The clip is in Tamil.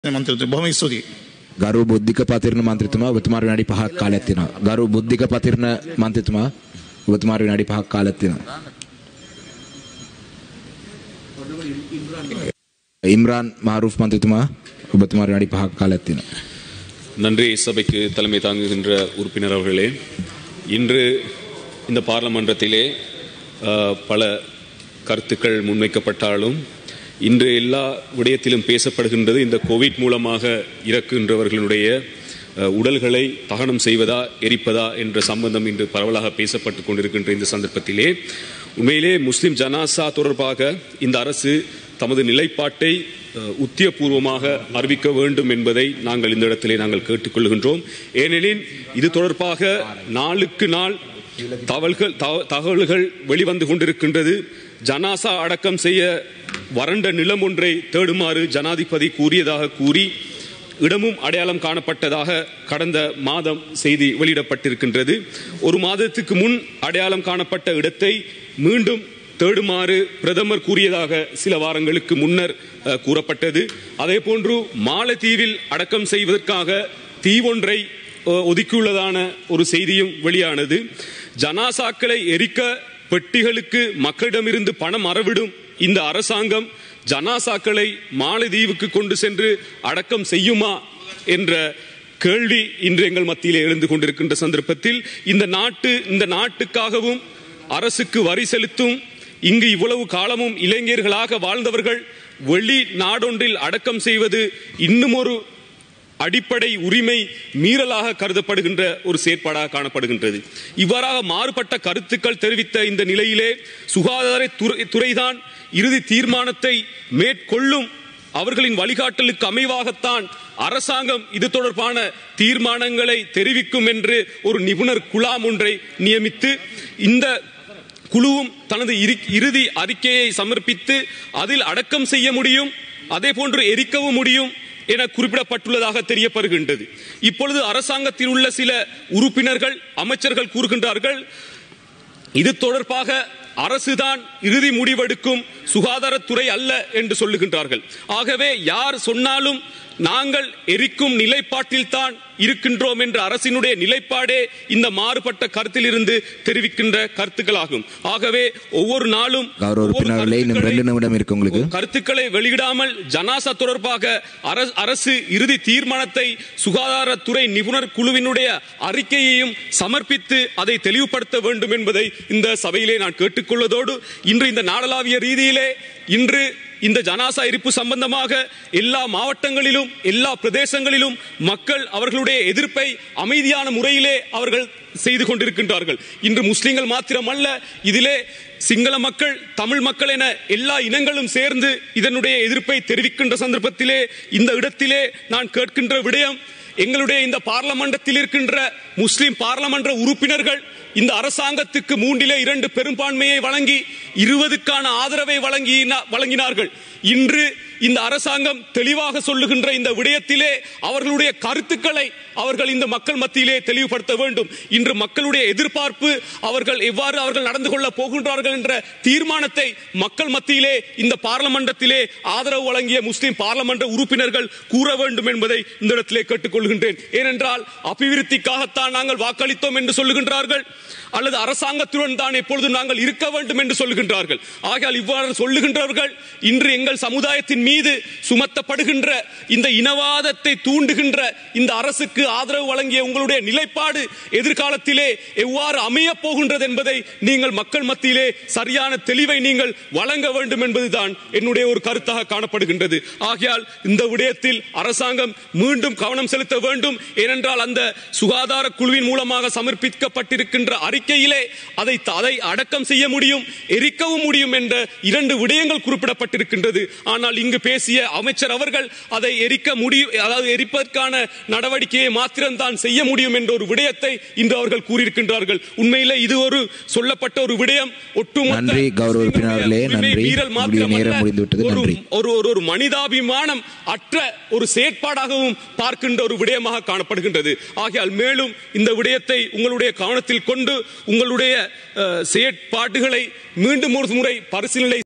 මන්ත්‍රතු බොහම ස්තුතියි. ගරු බුද්ධික පතිරණ මන්ත්‍රතුමා ඔබතුමාට විනාඩි 5ක් කාලයක් තියෙනවා. ගරු බුද්ධික පතිරණ මන්ත්‍රතුමා ඔබතුමාට විනාඩි 5ක් කාලයක් තියෙනවා. ඉම්රාන් මාරූෆ් මන්ත්‍රතුමා ඔබතුමාට විනාඩි 5ක් කාලයක් තියෙනවා. நன்றி சபைக்கு தலைமை தாங்குகின்ற உறுப்பினர் அவர்களே இன்று இந்த பார்லமன்றத்திலே அஹ், பல கருத்துக்கள் முன்வைக்கப்பட்டாலும் இன்று எல்லா விடயத்திலும் பேசப்படுகின்றது இந்த கோவிட் மூலமாக இறக்கின்றவர்களுடைய அஹ், உடல்களை தகனம் செய்வதா எரிப்பதா என்ற சம்பந்தம் இன்று பரவலாக பேசப்பட்டு கொண்டிருக்கின்ற இந்த சந்தர்ப்பத்திலே உண்மையிலே முஸ்லிம் ஜனாசா தொடர்பாக இந்த அரசு தமது நிலைப்பாட்டை அஹ், உத்தியபூர்வமாக அறிவிக்க வேண்டும் என்பதை நாங்கள் இந்த இடத்திலே நாங்கள் கேட்டுக்கொள்கின்றோம் ஏனெனில் இது தொடர்பாக நாளுக்கு நாள் தகவல்கள் தக- தகவல்கள் வெளிவந்து கொண்டிருக்கின்றது ஜனாசா அடக்கம் செய்ய வறண்ட நிலம் ஒன்றை தேடுமாறு ஜனாதிபதி கூறியதாக கூறி இடமும் அடையாளம் காணப்பட்டதாக கடந்த மாதம் செய்தி வெளியிடப்பட்டிருக்கின்றது ஒரு மாதத்துக்கு முன் அடையாளம் காணப்பட்ட இடத்தை மீண்டும் தேடுமாறு பிரதமர் கூறியதாக சில வாரங்களுக்கு முன்னர் அஹ், கூறப்பட்டது அதே போன்று மாலத்தீவில் அடக்கம் செய்வதற்காக தீவொன்றை அஹ், ஒதுக்கியுள்ளதான ஒரு செய்தியும் வெளியானது ஜனாசாக்களை எரிக்க பெட்டிகளுக்கு மக்களிடமிருந்து பணம் அறவிடும் இந்த அரசாங்கம் ஜனாசாக்களை மாலத்தீவுக்கு கொண்டு சென்று அடக்கம் செய்யுமா என்ற கேள்வி இன்று எங்கள் மத்தியிலே எழுந்து கொண்டிருக்கின்ற சந்தர்ப்பத்தில் இந்த நாட்டு இந்த நாட்டுக்காகவும் அரசுக்கு வரி செலுத்தும் இங்கு இவ்வளவு காலமும் இளைஞர்களாக வாழ்ந்தவர்கள் வெளி நாடொன்றில் அடக்கம் செய்வது இன்னும் ஒரு அடிப்படை உரிமை மீறலாக கருதப்படுகின்ற ஒரு செயற்பாடாக காணப்படுகின்றது இவ்வாறாக மாறுபட்ட கருத்துக்கள் தெரிவித்த இந்த நிலையிலே சுகாதார துறை- துறைதான் இறுதி தீர்மானத்தை மேற்கொள்ளும் அவர்களின் வழிகாட்டலுக்கு அமைவாகத்தான் அரசாங்கம் இது தொடர்பான தீர்மானங்களை தெரிவிக்கும் என்று ஒரு நிபுணர் குழாம் ஒன்றை நியமித்து இந்த குழுவும் தனது இரு- இறுதி அறிக்கையை சமர்ப்பித்து அதில் அடக்கம் செய்ய முடியும் அதே போன்று எரிக்கவும் முடியும் என குறிப்பிடப்பட்டுள்ளதாக தெரியப்படுகின்றது இப்பொழுது அரசாங்கத்தில் உள்ள சில உறுப்பினர்கள் அமைச்சர்கள் கூறுகின்றார்கள் இது தொடர்பாக அரசுதான் இறுதி முடிவெடுக்கும் சுகாதாரத்துறை அல்ல என்று சொல்லுகின்றார்கள் ஆகவே யார் சொன்னாலும் நாங்கள் எரிக்கும் நிலைப்பாட்டில் தான் இருக்கின்றோம் என்ற அரசினுடைய நிலைப்பாடே இந்த மாறுபட்ட கருத்திலிருந்து தெரிவிக்கின்ற கருத்துக்களாகும் ஆகவே ஒவ்வொரு நாளும் கௌரவ ஒவ்வொரு உறுப்பினர்களே இன்னும் கருத்துக்களை- ரெண்டு நிமிடம் இருக்கு உங்களுக்கு கருத்துக்களை வெளியிடாமல் ஜனாசா தொடர்பாக அரசு- அரசு இறுதி தீர்மானத்தை சுகாதாரத்துறை நிபுணர் குழுவினுடைய அறிக்கையையும் சமர்ப்பித்து அதை தெளிவுபடுத்த வேண்டும் என்பதை இந்த சபையிலே நான் கேட்டுக்கொள்வதோடு இன்று இந்த நாடளாவிய ரீதியிலே இன்று இந்த ஜனாசா இருப்பு சம்பந்தமாக எல்லா மாவட்டங்களிலும் எல்லா பிரதேசங்களிலும் மக்கள் அவர்களுடைய எதிர்ப்பை அமைதியான முறையிலே அவர்கள் செய்து கொண்டிருக்கின்றார்கள் இன்று முஸ்லிம்கள் மாத்திரமல்ல இதிலே சிங்கள மக்கள் தமிழ் மக்கள் என எல்லா இனங்களும் சேர்ந்து இதனுடைய எதிர்ப்பை தெரிவிக்கின்ற சந்தர்ப்பத்திலே இந்த இடத்திலே நான் கேட்கின்ற விடயம் எங்களுடைய இந்த பார்லமெண்டத்தில் இருக்கின்ற முஸ்லிம் பார்லமன்ற உறுப்பினர்கள் இந்த அரசாங்கத்துக்கு மூன்றிலே இரண்டு பெரும்பான்மையை வழங்கி இருபதுக்கான ஆதரவை வழங்கி வழங்கினார்கள் இன்று இந்த அரசாங்கம் தெளிவாக சொல்லுகின்ற இந்த விடயத்திலே அவர்களுடைய கருத்துக்களை அவர்கள் இந்த மக்கள் மத்தியிலே தெளிவுபடுத்த வேண்டும் இன்று மக்களுடைய எதிர்பார்ப்பு அவர்கள் எவ்வாறு அவர்கள் நடந்து கொள்ள போகின்றார்கள் என்ற தீர்மானத்தை மக்கள் மத்தியிலே இந்த பார்லமன்றத்திலே ஆதரவு வழங்கிய முஸ்லிம் பார்லமன்ற உறுப்பினர்கள் கூற வேண்டும் என்பதை இந்த இடத்திலே கேட்டுக்கொள்கின்றேன் ஏனென்றால் அபிவிருத்திக்காகத்தான் நாங்கள் வாக்களித்தோம் என்று சொல்லுகின்றார்கள் அல்லது அரசாங்கத்துடன் தான் எப்பொழுதும் நாங்கள் இருக்க வேண்டும் என்று சொல்லுகின்றார்கள் ஆகையால் இவ்வாறு சொல்லுகின்றவர்கள் இன்று எங்கள் சமுதாயத்தின் மீது சுமத்தப்படுகின்ற இந்த இனவாதத்தை தூண்டுகின்ற இந்த அரசுக்கு ஆதரவு வழங்கிய உங்களுடைய நிலைப்பாடு எதிர்காலத்திலே எவ்வாறு அமையப் போகின்றது என்பதை நீங்கள் மக்கள் மத்தியிலே சரியான தெளிவை நீங்கள் வழங்க வேண்டும் என்பதுதான் என்னுடைய ஒரு கருத்தாக காணப்படுகின்றது ஆகையால் இந்த விடயத்தில் அரசாங்கம் மீண்டும் கவனம் செலுத்த வேண்டும் ஏனென்றால் அந்த சுகாதார குழுவின் மூலமாக சமர்ப்பிக்கப்பட்டிருக்கின்ற அறிக்கையிலே அதை அதை அடக்கம் செய்ய முடியும் எரிக்கவும் முடியும் என்ற இரண்டு விடயங்கள் குறிப்பிடப்பட்டிருக்கின்றது ஆனால் இங்கு பேசிய அமைச்சர் அவர்கள் அதை எரிக்க முடியும் அதாவது எரிப்பதற்கான நடவடிக்கையை மாத்திரம்தான் செய்ய முடியும் என்ற ஒரு விடயத்தை இன்று அவர்கள் கூறியிருக்கின்றார்கள் உண்மையிலே இது ஒரு சொல்லப்பட்ட ஒரு விடயம் ஒட்டுமொத்த நன்றி, கௌரவ உறுப்பினர்களே, உரிமை நன்றி. மீறல் உங்களுடைய மாத்திரமல்ல, நேரம் முடிந்துவிட்டது. ஒரு- நன்றி. ஒரு ஒரு ஒரு மனிதாபிமானம் அற்ற ஒரு செயற்பாடாகவும் பார்க்கின்ற ஒரு விடயமாக காணப்படுகின்றது ஆகையால் மேலும் இந்த விடயத்தை உங்களுடைய கவனத்தில் கொண்டு உங்களுடைய அஹ், செயற்பாடுகளை மீண்டும் ஒரு முறை பரிசீலனை